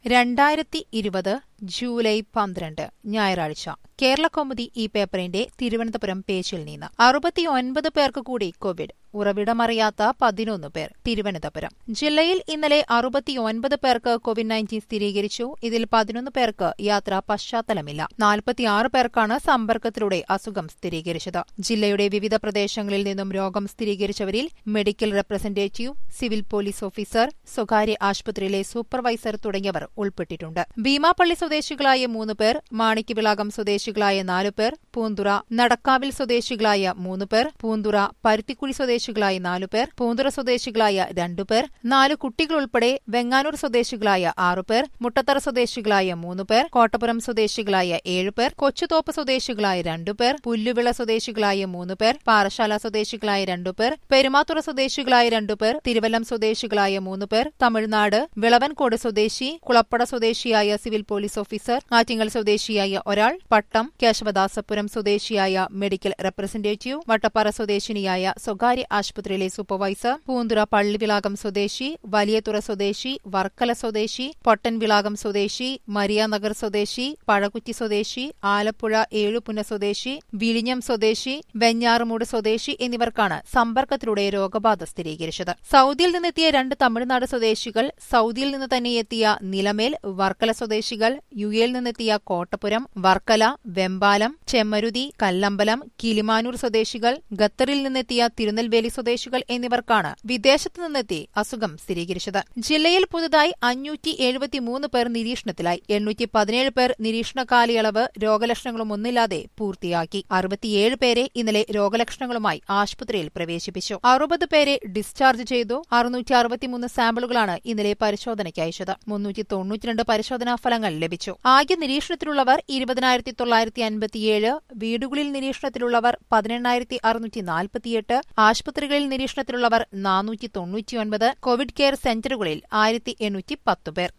രണ്ടായിരത്തി ഇരുപത് ജൂലൈ പന്ത്രണ്ട് ഞായറാഴ്ച കേരളകൗമുദി ഈ പേപ്പറിന്റെ തിരുവനന്തപുരം പേജിൽ നിന്ന് അറുപത്തിയൊൻപത് പേർക്ക് കൂടി കോവിഡ് ഉറവിടമറിയാത്ത പതിനൊന്ന് പേർ തിരുവനന്തപുരം ജില്ലയിൽ ഇന്നലെ അറുപത്തിയൊൻപത് പേർക്ക് കോവിഡ് നയൻറ്റീൻ സ്ഥിരീകരിച്ചു ഇതിൽ പതിനൊന്ന് പേർക്ക് യാത്രാ പശ്ചാത്തലമില്ല നാൽപ്പത്തിയാറ് പേർക്കാണ് സമ്പർക്കത്തിലൂടെ അസുഖം സ്ഥിരീകരിച്ചത് ജില്ലയുടെ വിവിധ പ്രദേശങ്ങളിൽ നിന്നും രോഗം സ്ഥിരീകരിച്ചവരിൽ medical representative civil police officer സ്വകാര്യ ആശുപത്രിയിലെ സൂപ്പർവൈസർ തുടങ്ങിയവർ ഉൾപ്പെട്ടിട്ടുണ്ട് ഭീമാപ്പള്ളി സ്വദേശികളായ മൂന്ന് പേർ മാണിക്യവിളാകം സ്വദേശികളായ നാലു പേർ പൂന്തുറ നടക്കാവിൽ സ്വദേശികളായ മൂന്ന് പേർ പൂന്തുറ പരുത്തിക്കുഴി സ്വദേശികളായ നാലു പേർ പൂന്തുറ സ്വദേശികളായ രണ്ടുപേർ നാല് കുട്ടികൾ ഉൾപ്പെടെ വെങ്ങാനൂർ സ്വദേശികളായ ആറുപേർ മുട്ടത്തറ സ്വദേശികളായ മൂന്ന് പേർ കോട്ടപ്പുറം സ്വദേശികളായ ഏഴുപേർ കൊച്ചുതോപ്പ് സ്വദേശികളായ രണ്ടുപേർ പുല്ലുവിള സ്വദേശികളായ മൂന്ന് പേർ പാറശാല സ്വദേശികളായ രണ്ടുപേർ പെരുമാത്തുറ സ്വദേശികളായ രണ്ടുപേർ തിരുവല്ലം സ്വദേശികളായ മൂന്ന് പേർ തമിഴ്നാട് വിളവൻകോട് സ്വദേശി കുളപ്പട സ്വദേശിയായ സിവിൽ പോലീസ് ഓഫീസർ ആറ്റിങ്ങൽ സ്വദേശിയായ ഒരാൾ പട്ടം കേശവദാസപുരം സ്വദേശിയായ മെഡിക്കൽ റെപ്രസെന്റേറ്റീവ് വട്ടപ്പാറ സ്വദേശിനിയായ സ്വകാര്യ ആശുപത്രിയിലെ സൂപ്പർവൈസർ പൂന്തുറ പള്ളിവിളാകം സ്വദേശി വലിയതുറ സ്വദേശി വർക്കല സ്വദേശി പൊട്ടൻവിളാകം സ്വദേശി മരിയാനഗർ സ്വദേശി പഴകുറ്റി സ്വദേശി ആലപ്പുഴ ഏഴുപുന്ന സ്വദേശി വിഴിഞ്ഞം സ്വദേശി വെഞ്ഞാറുമൂട് സ്വദേശി എന്നിവർക്കാണ് സമ്പർക്കത്തിലൂടെ രോഗബാധ സ്ഥിരീകരിച്ചത് സൌദിയിൽ നിന്നെത്തിയ രണ്ട് തമിഴ്നാട് സ്വദേശികൾ സൌദിയിൽ നിന്ന് തന്നെ എത്തിയ നിലമേൽ വർക്കല സ്വദേശികൾ യു എയിൽ നിന്നെത്തിയ കോട്ടപ്പുരം വർക്കല വെമ്പാലം ചെമ്മരുതി കല്ലമ്പലം കിളിമാനൂർ സ്വദേശികൾ ഖത്തറിൽ നിന്നെത്തിയ തിരുനെൽവേലി സ്വദേശികൾ എന്നിവർക്കാണ് വിദേശത്തു നിന്നെത്തി അസുഖം സ്ഥിരീകരിച്ചത് ജില്ലയിൽ പുതുതായി അഞ്ഞൂറ്റി എഴുപത്തിമൂന്ന് പേർ നിരീക്ഷണത്തിലായി എണ്ണൂറ്റി പതിനേഴ് പേർ നിരീക്ഷണ കാലയളവ് രോഗലക്ഷണങ്ങളൊന്നുമില്ലാതെ പൂർത്തിയാക്കി അറുപത്തിയേഴ് പേരെ ഇന്നലെ രോഗലക്ഷണങ്ങളുമായി ആശുപത്രിയിൽ പ്രവേശിപ്പിച്ചു അറുപത് പേരെ ഡിസ്ചാർജ് ചെയ്തു അറുന്നൂറ്റി അറുപത്തിമൂന്ന് സാമ്പിളുകളാണ് ഇന്നലെ പരിശോധനയ്ക്ക് അയച്ചത് മുന്നൂറ്റി തൊണ്ണൂറ്റിരണ്ട് പരിശോധനാ ഫലങ്ങൾ ലഭിച്ചു ആകെ നിരീക്ഷണത്തിലുള്ളവർ ഇരുപതിനായിരത്തി തൊള്ളായിരത്തി അൻപത്തിയേഴ് വീടുകളിൽ നിരീക്ഷണത്തിലുള്ളവർ പതിനെണ്ണായിരത്തി അറുന്നൂറ്റി നാൽപ്പത്തിയെട്ട് ആശുപത്രികളിൽ നിരീക്ഷണത്തിലുള്ളവർ നാനൂറ്റി തൊണ്ണൂറ്റിയൊൻപത് കോവിഡ് കെയർ സെന്ററുകളിൽ ആയിരത്തി എണ്ണൂറ്റി പത്ത് പേർ